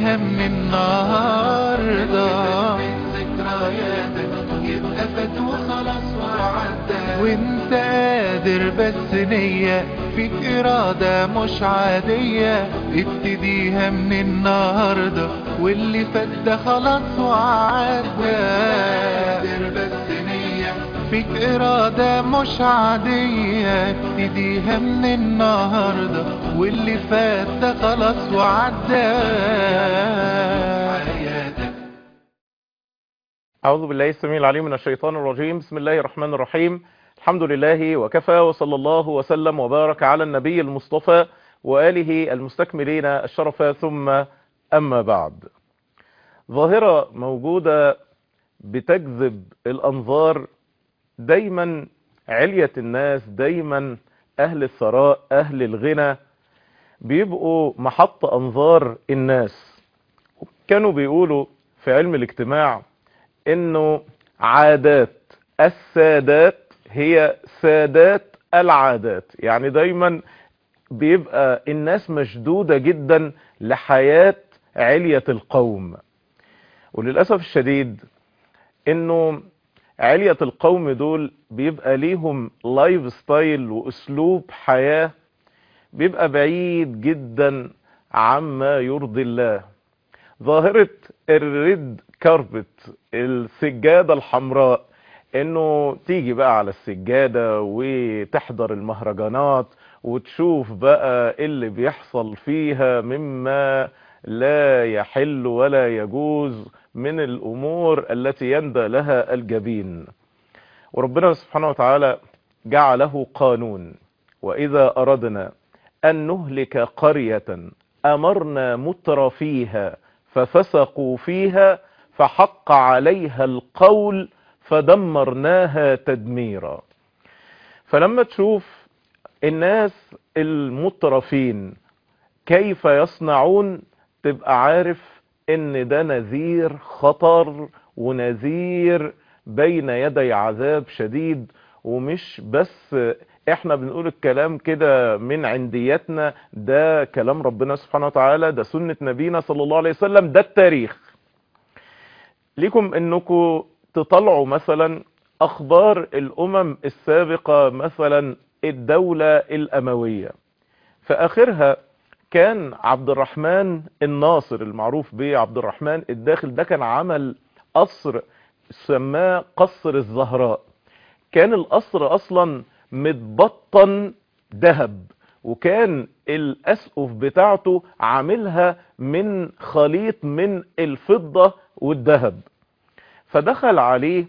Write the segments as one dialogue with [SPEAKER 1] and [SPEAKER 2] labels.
[SPEAKER 1] نبتديها من النهاردة ذكرياتك يبقى فات وخلاص وعدى وانت قادر بس نية فيك إرادة مش عادية ابتديها من النهاردة واللي فات ده خلاص وعدى قادر بس نية فيك إرادة مش عادية ابتديها من النهاردة واللي فات ده خلاص وعدى حياتك
[SPEAKER 2] أعوذ بالله السميع العليم من الشيطان الرجيم بسم الله الرحمن الرحيم الحمد لله وكفى وصلى الله وسلم وبارك على النبي المصطفى وآله المستكملين الشرف ثم أما بعد ظاهرة موجودة بتجذب الأنظار دايما علية الناس دايما أهل الثراء أهل الغنى بيبقوا محط أنظار الناس كانوا بيقولوا في علم الاجتماع انه عادات السادات هي سادات العادات يعني دايما بيبقى الناس مشدودة جدا لحياة علية القوم وللأسف الشديد انه علية القوم دول بيبقى ليهم لايف ستايل واسلوب حياة بيبقى بعيد جدا عما يرضي الله ظاهرة الريد كاربت السجادة الحمراء انه تيجي بقى على السجادة وتحضر المهرجانات وتشوف بقى اللي بيحصل فيها مما لا يحل ولا يجوز من الامور التي يندى لها الجبين وربنا سبحانه وتعالى جعله قانون واذا اردنا ان نهلك قرية امرنا متر فيها ففسقوا فيها فحق عليها القول فدمرناها تدميرا فلما تشوف الناس المترفين كيف يصنعون تبقى عارف ان ده نذير خطر ونذير بين يدي عذاب شديد ومش بس احنا بنقول الكلام كده من عنديتنا ده كلام ربنا سبحانه وتعالى ده سنة نبينا صلى الله عليه وسلم ده التاريخ ليكم انكم تطلعوا مثلا اخبار الامم السابقة مثلا الدولة الاموية في اخرها كان عبد الرحمن الناصر المعروف به عبد الرحمن الداخل ده كان عمل قصر سماه قصر الزهراء كان القصر اصلا متبطن ذهب وكان الاسقف بتاعته عاملها من خليط من الفضة والذهب فدخل عليه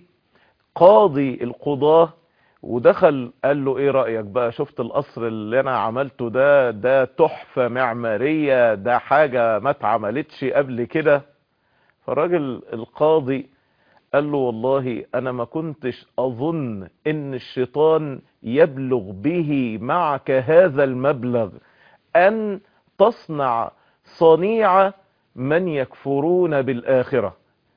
[SPEAKER 2] قاضي القضاة ودخل قال له ايه رأيك بقى شفت القصر اللي انا عملته ده ده تحفة معمارية ده حاجة ما اتعملتش قبل كده فالراجل القاضي قال له والله انا ما كنتش اظن ان الشيطان يبلغ به معك هذا المبلغ ان تصنع صنيعة من يكفرون بالاخرة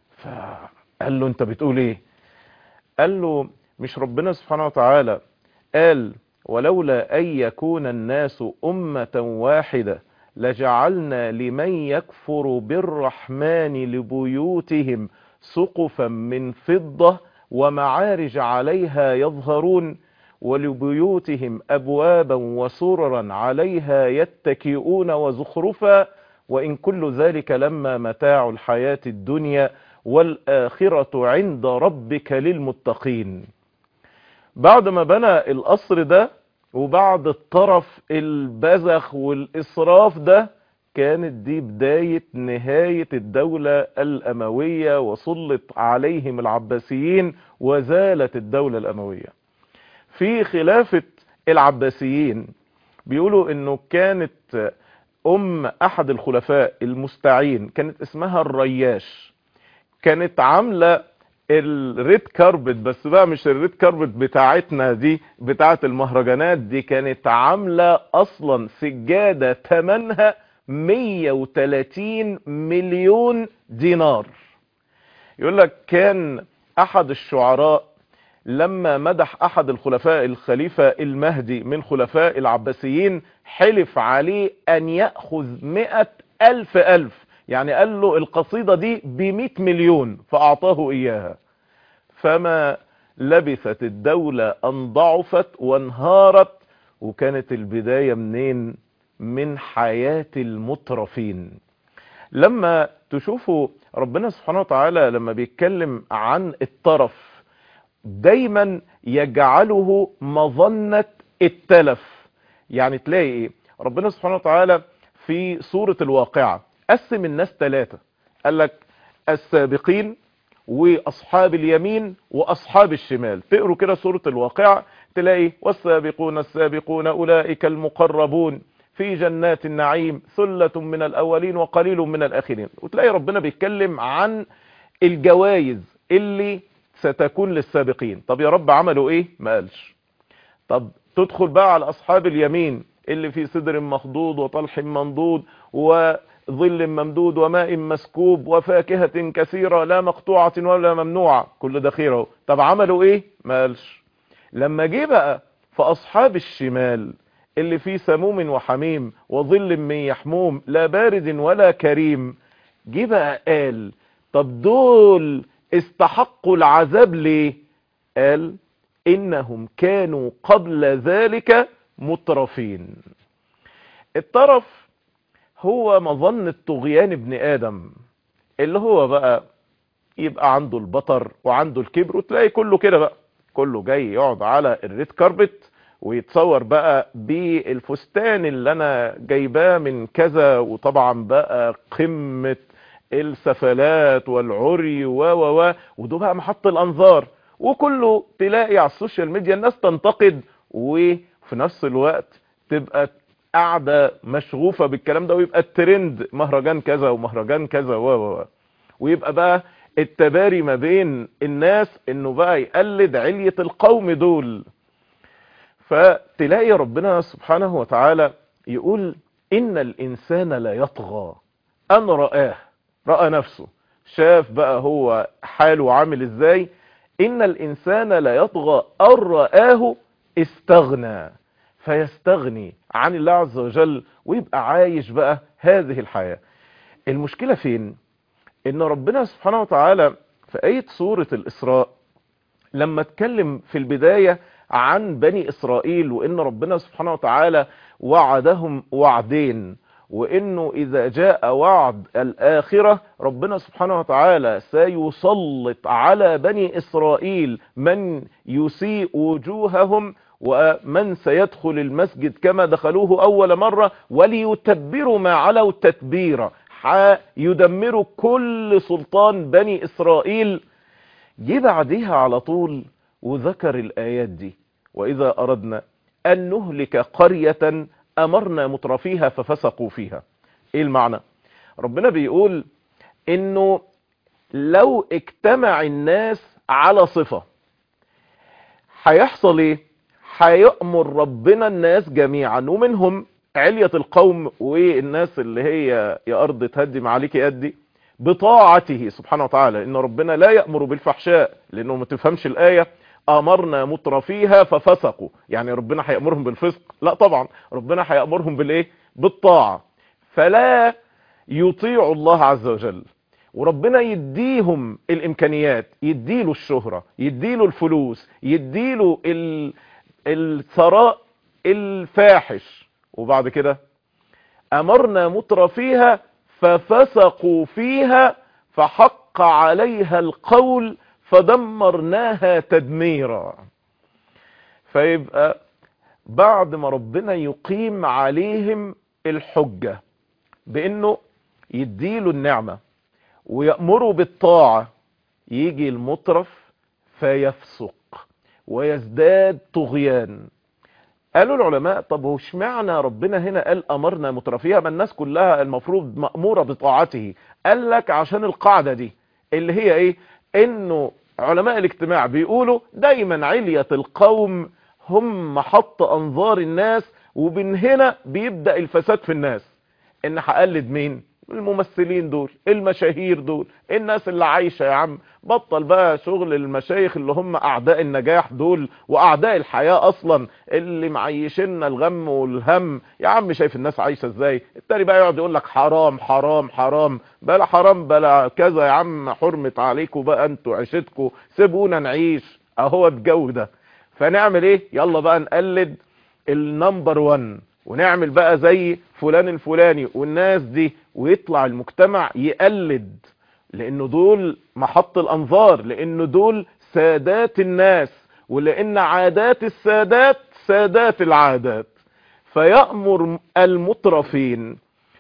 [SPEAKER 2] فقال له انت بتقول ايه قال له مش ربنا سبحانه وتعالى قال ولولا ان يكون الناس امة واحدة لجعلنا لمن يكفر بالرحمن لبيوتهم سقفا من فضة ومعارج عليها يظهرون ولبيوتهم أبوابا وسررا عليها يتكئون وزخرفا وإن كل ذلك لما متاع الحياة الدنيا والآخرة عند ربك للمتقين بعد ما بنى القصر ده وبعد الطرف البذخ والإسراف ده كانت دي بداية نهاية الدولة الأموية وسلط عليهم العباسيين وزالت الدولة الأموية في خلافة العباسيين بيقولوا انه كانت ام احد الخلفاء المستعين كانت اسمها الرياش كانت عاملة الريد كاربت بس بقى مش الريد كاربت بتاعتنا دي بتاعت المهرجانات دي كانت عاملة اصلا سجادة تمنها 130 مليون دينار يقول لك كان احد الشعراء لما مدح احد الخلفاء الخليفة المهدي من خلفاء العباسيين حلف عليه ان يأخذ مئة الف الف يعني قال له القصيدة دي بمئة مليون فأعطاه إياها فما لبثت الدولة أن ضعفت وانهارت وكانت البداية منين من حياة المترفين لما تشوفوا ربنا سبحانه وتعالى لما بيتكلم عن الطرف دايما يجعله مظنة التلف يعني تلاقي ايه ربنا سبحانه وتعالى في سورة الواقعة قسم الناس ثلاثة قال لك السابقين واصحاب اليمين واصحاب الشمال تقروا كده سورة الواقعة تلاقي والسابقون السابقون اولئك المقربون في جنات النعيم ثلة من الاولين وقليل من الاخرين وتلاقي ربنا بيتكلم عن الجوائز اللي ستكون للسابقين طب يا رب عملوا ايه ما قالش طب تدخل بقى على اصحاب اليمين اللي في صدر مخضود وطلح منضود وظل ممدود وماء مسكوب وفاكهة كثيرة لا مقطوعة ولا ممنوعة كل ده خير اهو طب عملوا ايه ما قالش لما جه بقى في اصحاب الشمال اللي فيه سموم وحميم وظل من يحموم لا بارد ولا كريم جه بقى قال طب دول استحقوا العذاب ليه قال انهم كانوا قبل ذلك مترفين الطرف هو مظنة طغيان ابن ادم اللي هو بقى يبقى عنده البطر وعنده الكبر وتلاقي كله كده بقى كله جاي يقعد على الريد كاربت ويتصور بقى بالفستان اللي انا جايباه من كذا وطبعا بقى قمة السفلات والعري و و و وده بقى محط الانظار وكله تلاقي على السوشيال ميديا الناس تنتقد وفي نفس الوقت تبقى قاعدة مشغوفة بالكلام ده ويبقى الترند مهرجان كذا ومهرجان كذا و و ويبقى بقى التباري ما بين الناس انه بقى يقلد علية القوم دول فتلاقي ربنا سبحانه وتعالى يقول ان الانسان لا يطغى ان رآه رأى نفسه شاف بقى هو حاله عامل ازاي ان الانسان لا يطغى ان رآه استغنى فيستغني عن الله عز وجل ويبقى عايش بقى هذه الحياة المشكلة فين ان ربنا سبحانه وتعالى في آية سورة الإسراء لما اتكلم في البداية عن بني إسرائيل وإن ربنا سبحانه وتعالى وعدهم وعدين وإنه إذا جاء وعد الآخرة ربنا سبحانه وتعالى سيسلط على بني إسرائيل من يسيء وجوههم ومن سيدخل المسجد كما دخلوه أول مرة وليتبروا ما علوا تتبيرا يدمروا كل سلطان بني إسرائيل جه بعدها على طول وذكر الآيات دي وإذا أردنا أن نهلك قرية أمرنا مترفيها ففسقوا فيها إيه المعنى ربنا بيقول إنه لو اجتمع الناس على صفة هيحصل إيه هيأمر ربنا الناس جميعا ومنهم علية القوم والناس اللي هي يا أرض تهدم عليك أدي بطاعته سبحانه وتعالى إن ربنا لا يأمر بالفحشاء لأنه ما تفهمش الآية أمرنا مترفيها ففسقوا يعني ربنا هيأمرهم بالفسق لا طبعا ربنا هيأمرهم بالإيه بالطاعة فلا يطيعوا الله عز وجل وربنا يديهم الإمكانيات يديله الشهرة يديله الفلوس يديله ال... الثراء الفاحش وبعد كده أمرنا مترفيها ففسقوا فيها فحق عليها القول فدمرناها تدميرا فيبقى بعد ما ربنا يقيم عليهم الحجة بانه يديله النعمة ويأمره بالطاعة يجي المطرف فيفسق ويزداد طغيان قالوا العلماء طب هو اشمعنى ربنا هنا قال امرنا مترفيها ما الناس كلها المفروض مأمورة بطاعته قال لك عشان القاعدة دي اللي هي ايه انه علماء الاجتماع بيقولوا دايما علية القوم هم محط انظار الناس ومن هنا بيبدأ الفساد في الناس ان هقلد مين الممثلين دول المشاهير دول الناس اللي عايشة يا عم بطل بقى شغل المشايخ اللي هم اعداء النجاح دول واعداء الحياة اصلا اللي معيشنا الغم والهم يا عم شايف الناس عايشة ازاي التاني بقى يقعد يقول لك حرام حرام حرام بلا حرام بلا كذا يا عم حرمت عليكم بقى انتوا عيشتكم سيبونا نعيش اهو الجو ده فنعمل ايه يلا بقى نقلد النمبر 1 ونعمل بقى زي فلان الفلاني والناس دي ويطلع المجتمع يقلد لانه دول محط الانظار لانه دول سادات الناس ولان عادات السادات سادات العادات فيأمر المترفين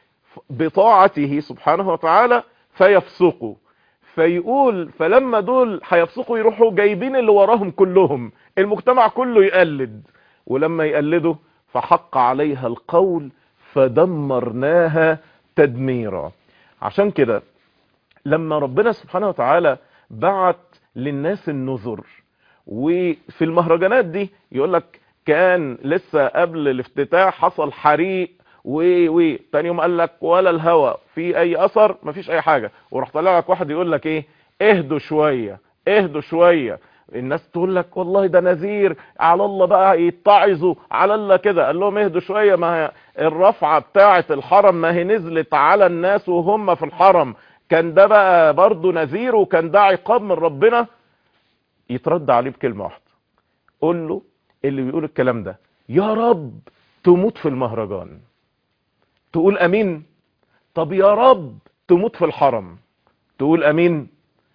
[SPEAKER 2] بطاعته سبحانه وتعالى فيفسقوا فيقول فلما دول هيفسقوا يروحوا جايبين اللي وراهم كلهم المجتمع كله يقلد ولما يقلدوا فحق عليها القول فدمرناها تدميرا عشان كده لما ربنا سبحانه وتعالى بعت للناس النذر وفي المهرجانات دي يقولك كان لسه قبل الافتتاح حصل حريق و و تاني يوم قال لك ولا الهوا في اي اثر مفيش اي حاجه وراح طالع لك واحد يقول لك ايه اهدوا شويه اهدوا شويه الناس تقول لك والله ده نذير على الله بقى يتعظوا على الله كده قال لهم اهدوا شويه ما هي الرفعه بتاعه الحرم ما هي نزلت على الناس وهم في الحرم كان ده بقى برضه نذير وكان ده عقاب من ربنا يترد عليه بكلمه واحده قول له اللي بيقول الكلام ده يا رب تموت في المهرجان تقول امين طب يا رب تموت في الحرم تقول امين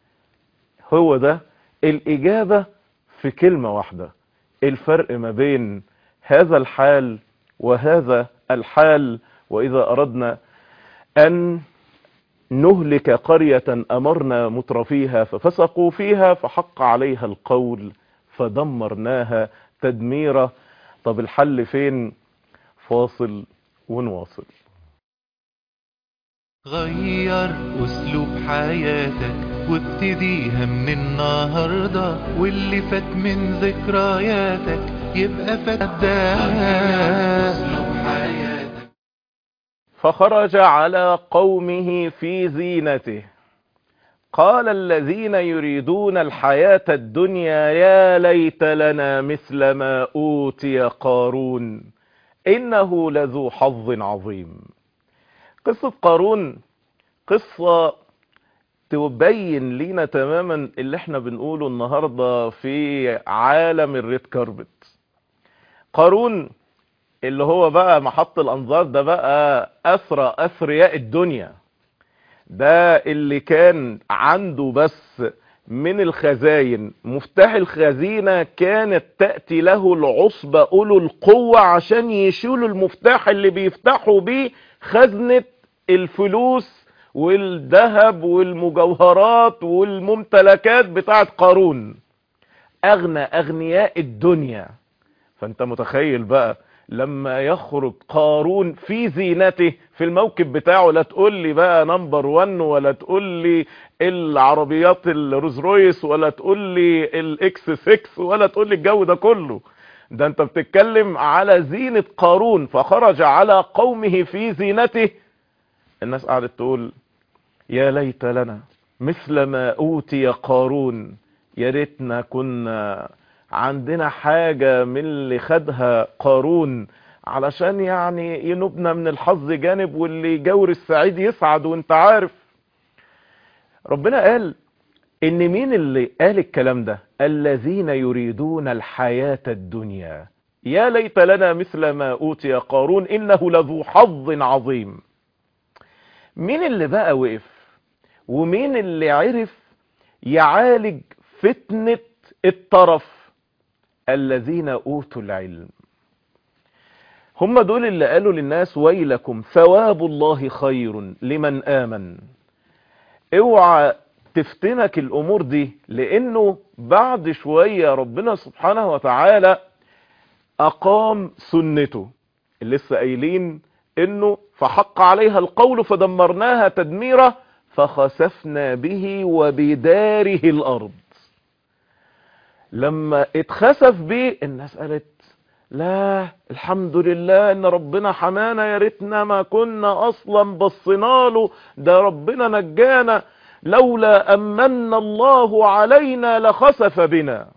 [SPEAKER 2] هو ده الاجابة في كلمة واحدة الفرق ما بين هذا الحال وهذا الحال واذا اردنا ان نهلك قرية امرنا مترفيها ففسقوا فيها فحق عليها القول فدمرناها تدميرا طب الحل فين فاصل ونواصل
[SPEAKER 1] غير اسلوب حياتك وابتديها من النهاردة واللي فات من ذكرياتك يبقى فات اسلوب حياتك
[SPEAKER 2] فخرج على قومه في زينته قال الذين يريدون الحياة الدنيا يا ليت لنا مثل ما أوتي قارون إنه لذو حظ عظيم قصة قارون قصة تبين لينا تماما اللي احنا بنقوله النهاردة في عالم الريد كاربت قارون اللي هو بقى محط الانظار ده بقى اسرى اثرياء الدنيا ده اللي كان عنده بس من الخزاين مفتاح الخزينة كانت تأتي له العصبة أولو القوة عشان يشيلوا المفتاح اللي بيفتحوا بيه خزنة الفلوس والذهب والمجوهرات والممتلكات بتاعت قارون أغنى أغنياء الدنيا فأنت متخيل بقى لما يخرج قارون في زينته في الموكب بتاعه لا تقول لي بقى نمبر 1 ولا تقول لي العربيات الروز رويس ولا تقول لي الاكس 6 ولا تقول لي الجو ده كله ده انت بتتكلم على زينة قارون فخرج على قومه في زينته الناس قعدت تقول يا ليت لنا مثل ما اوتي قارون يا ريتنا كنا عندنا حاجة من اللي خدها قارون علشان يعني ينبنا من الحظ جانب واللي يجور السعيد يسعد وانت عارف ربنا قال ان مين اللي قال الكلام ده الذين يريدون الحياة الدنيا يا ليت لنا مثل ما اوتي قارون انه لذو حظ عظيم مين اللي بقى وقف ومين اللي عرف يعالج فتنة الطرف الذين اوتوا العلم هم دول اللي قالوا للناس ويلكم ثواب الله خير لمن آمن اوعى تفتنك الامور دي لانه بعد شوية ربنا سبحانه وتعالى اقام سنته اللي لسه قايلين انه فحق عليها القول فدمرناها تدميرا فخسفنا به وبداره الارض لما اتخسف به الناس قالت لا الحمد لله ان ربنا حمانا يا ريتنا ما كنا اصلا بصينا له ده ربنا نجانا لولا امن الله علينا لخسف بنا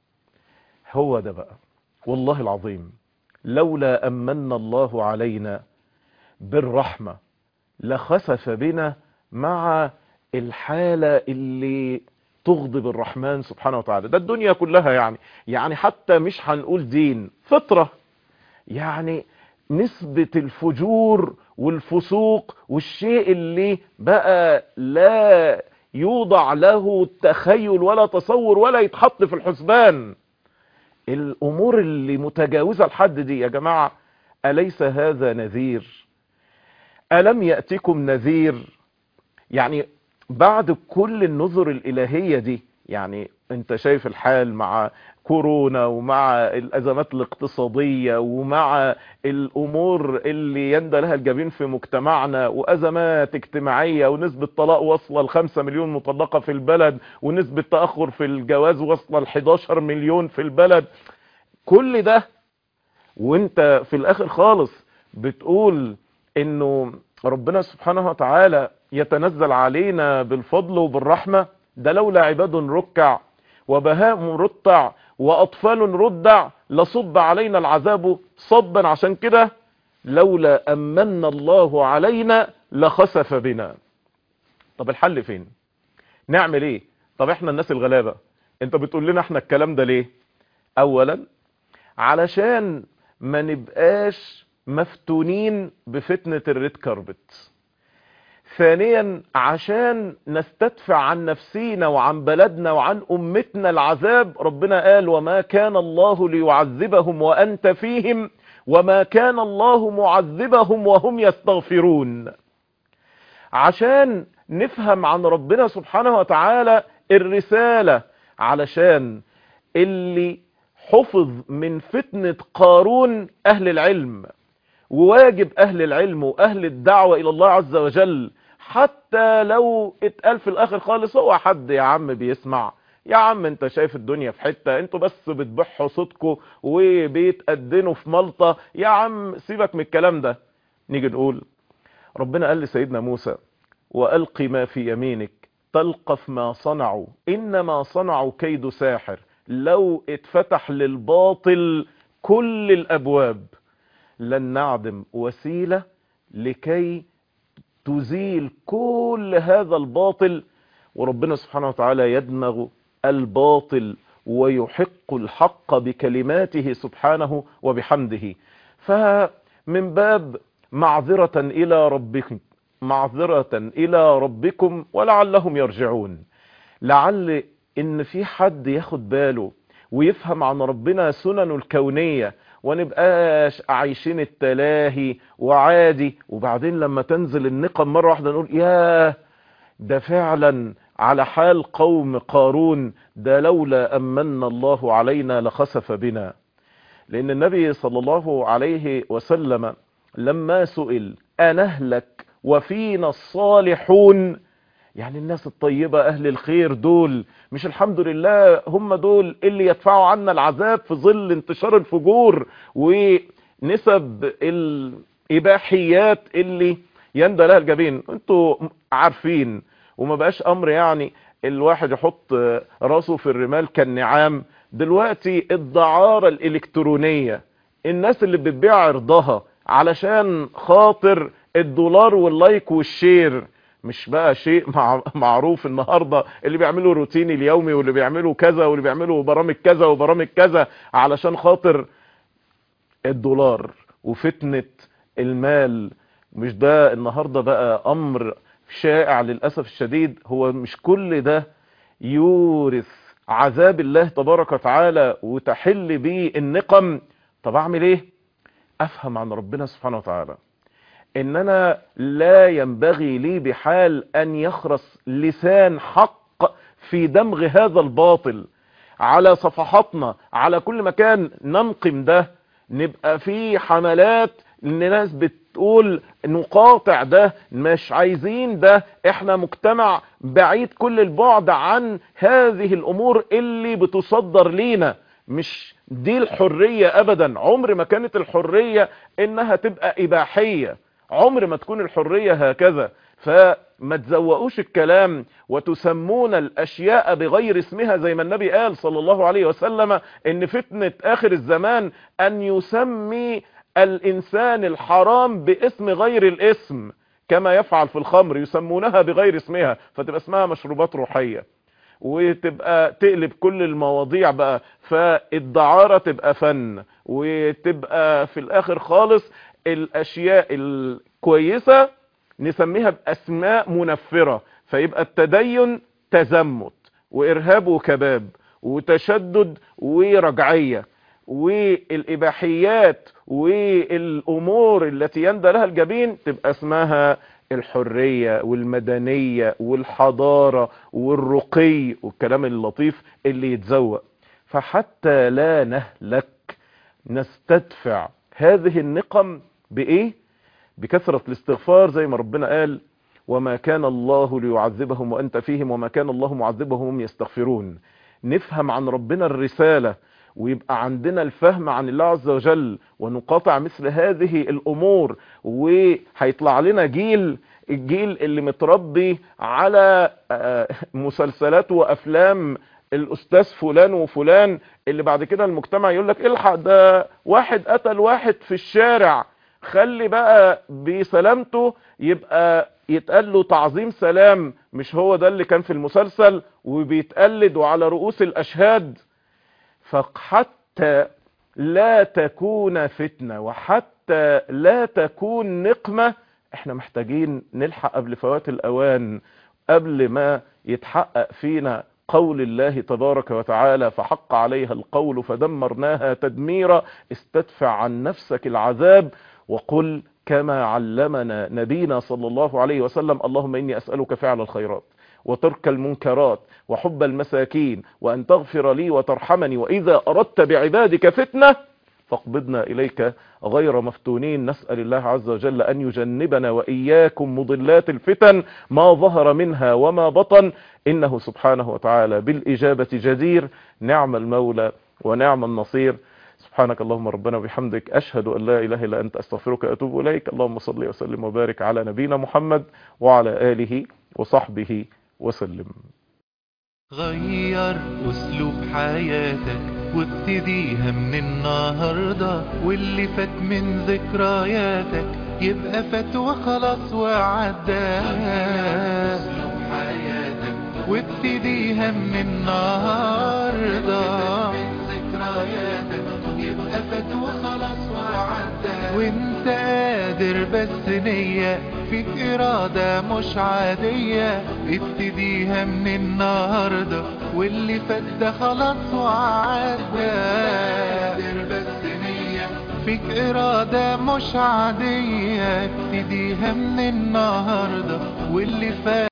[SPEAKER 2] هو ده بقى والله العظيم لولا امن الله علينا بالرحمة لخسف بنا مع الحالة اللي تغضب الرحمن سبحانه وتعالى ده الدنيا كلها يعني يعني حتى مش هنقول دين فطرة يعني نسبة الفجور والفسوق والشيء اللي بقى لا يوضع له تخيل ولا تصور ولا يتحط في الحسبان الامور اللي متجاوزة الحد دي يا جماعة أليس هذا نذير ألم يأتكم نذير يعني بعد كل النذر الإلهية دي يعني انت شايف الحال مع كورونا ومع الأزمات الاقتصادية ومع الأمور اللي يندى لها الجبين في مجتمعنا وأزمات اجتماعية ونسبة طلاق واصلة لخمسة مليون مطلقة في البلد ونسبة تأخر في الجواز واصلة ل11 مليون في البلد كل ده وانت في الآخر خالص بتقول انه ربنا سبحانه وتعالى يتنزل علينا بالفضل وبالرحمة ده لولا عباد ركع وبهاء رتع وأطفال ردع لصب علينا العذاب صبا عشان كده لولا أمن الله علينا لخسف بنا طب الحل فين نعمل ايه طب احنا الناس الغلابة انت بتقول لنا احنا الكلام ده ليه اولا علشان ما نبقاش مفتونين بفتنة الريد كاربت ثانيا عشان نستدفع عن نفسينا وعن بلدنا وعن أمتنا العذاب ربنا قال وما كان الله ليعذبهم وأنت فيهم وما كان الله معذبهم وهم يستغفرون عشان نفهم عن ربنا سبحانه وتعالى الرسالة علشان اللي حفظ من فتنة قارون أهل العلم وواجب أهل العلم وأهل الدعوة إلى الله عز وجل حتى لو اتقال في الآخر خالص هو حد يا عم بيسمع يا عم انت شايف الدنيا في حتة انتوا بس بتبحوا صوتكم وبيتأدنوا في ملطة يا عم سيبك من الكلام ده نيجي نقول ربنا قال لسيدنا موسى وألق ما في يمينك تلقف ما صنعوا إنما صنعوا كيد ساحر لو اتفتح للباطل كل الأبواب لن نعدم وسيلة لكي تزيل كل هذا الباطل وربنا سبحانه وتعالى يدمغ الباطل ويحق الحق بكلماته سبحانه وبحمده فمن باب معذرة إلى ربكم معذرة إلى ربكم ولعلهم يرجعون لعل إن في حد ياخد باله ويفهم عن ربنا سننه الكونية ونبقاش عايشين التلاهي وعادي وبعدين لما تنزل النقم مرة واحدة نقول ياه ده فعلا على حال قوم قارون ده لولا أمن الله علينا لخسف بنا لأن النبي صلى الله عليه وسلم لما سئل أنهلك وفينا الصالحون يعني الناس الطيبة أهل الخير دول مش الحمد لله هم دول اللي يدفعوا عنا العذاب في ظل انتشار الفجور ونسب الإباحيات اللي يندى لها الجبين انتوا عارفين وما بقاش أمر يعني الواحد يحط راسه في الرمال كالنعام دلوقتي الدعارة الإلكترونية الناس اللي بتبيع عرضها علشان خاطر الدولار واللايك والشير مش بقى شيء مع معروف النهاردة اللي بيعملوا روتيني اليومي واللي بيعملوا كذا واللي بيعملوا برامج كذا وبرامج كذا علشان خاطر الدولار وفتنة المال مش ده النهاردة بقى امر شائع للأسف الشديد هو مش كل ده يورث عذاب الله تبارك وتعالى وتحل بيه النقم طب اعمل ايه افهم عن ربنا سبحانه وتعالى ان انا لا ينبغي لي بحال ان يخرس لسان حق في دمغ هذا الباطل على صفحاتنا على كل مكان ننقم ده نبقى في حملات الناس بتقول نقاطع ده مش عايزين ده احنا مجتمع بعيد كل البعد عن هذه الامور اللي بتصدر لينا مش دي الحرية ابدا عمر ما كانت الحرية انها تبقى اباحية عمر ما تكون الحرية هكذا فما تزوقوش الكلام وتسمون الاشياء بغير اسمها زي ما النبي قال صلى الله عليه وسلم ان فتنة اخر الزمان ان يسمي الانسان الحرام باسم غير الاسم كما يفعل في الخمر يسمونها بغير اسمها فتبقى اسمها مشروبات روحية وتبقى تقلب كل المواضيع بقى فالدعارة تبقى فن وتبقى في الاخر خالص الاشياء الكويسة نسميها باسماء منفرة فيبقى التدين تزمت وارهاب وكباب وتشدد ورجعية والاباحيات والامور التي يندى لها الجبين تبقى اسمها الحرية والمدنية والحضارة والرقي والكلام اللطيف اللي يتزوق فحتى لا نهلك نستدفع هذه النقم بايه بكثرة الاستغفار زي ما ربنا قال وما كان الله ليعذبهم وانت فيهم وما كان الله معذبهم وهم يستغفرون نفهم عن ربنا الرسالة ويبقى عندنا الفهم عن الله عز وجل ونقاطع مثل هذه الامور وهيطلع لنا جيل الجيل اللي متربي على مسلسلات وافلام الاستاذ فلان وفلان اللي بعد كده المجتمع يقول لك الحق ده واحد قتل واحد في الشارع خلي بقى بسلامته يبقى يتقال له تعظيم سلام مش هو ده اللي كان في المسلسل وبيتقلد وعلى رؤوس الاشهاد فحتى لا تكون فتنة وحتى لا تكون نقمة احنا محتاجين نلحق قبل فوات الاوان قبل ما يتحقق فينا قول الله تبارك وتعالى فحق عليها القول فدمرناها تدميرا استدفع عن نفسك العذاب وقل كما علمنا نبينا صلى الله عليه وسلم اللهم إني أسألك فعل الخيرات وترك المنكرات وحب المساكين وأن تغفر لي وترحمني وإذا أردت بعبادك فتنة فاقبضنا إليك غير مفتونين نسأل الله عز وجل أن يجنبنا وإياكم مضلات الفتن ما ظهر منها وما بطن إنه سبحانه وتعالى بالإجابة جدير نعم المولى ونعم النصير سبحانك اللهم ربنا وبحمدك أشهد أن لا إله إلا أنت أستغفرك وأتوب إليك اللهم صل وسلم وبارك على نبينا محمد وعلى آله وصحبه وسلم
[SPEAKER 1] غير أسلوب حياتك وابتديها من النهاردة واللي فات من ذكرياتك يبقى فات وخلاص وعدى أسلوب حياتك وابتديها من النهاردة من ذكرياتك يبقى فات وخلاص وعدى وانت قادر بس نية فيك إرادة مش عادية ابتديها من النهاردة واللي فات ده خلاص وعدى قادر بس نية فيك إرادة مش عادية ابتديها من النهاردة واللي فات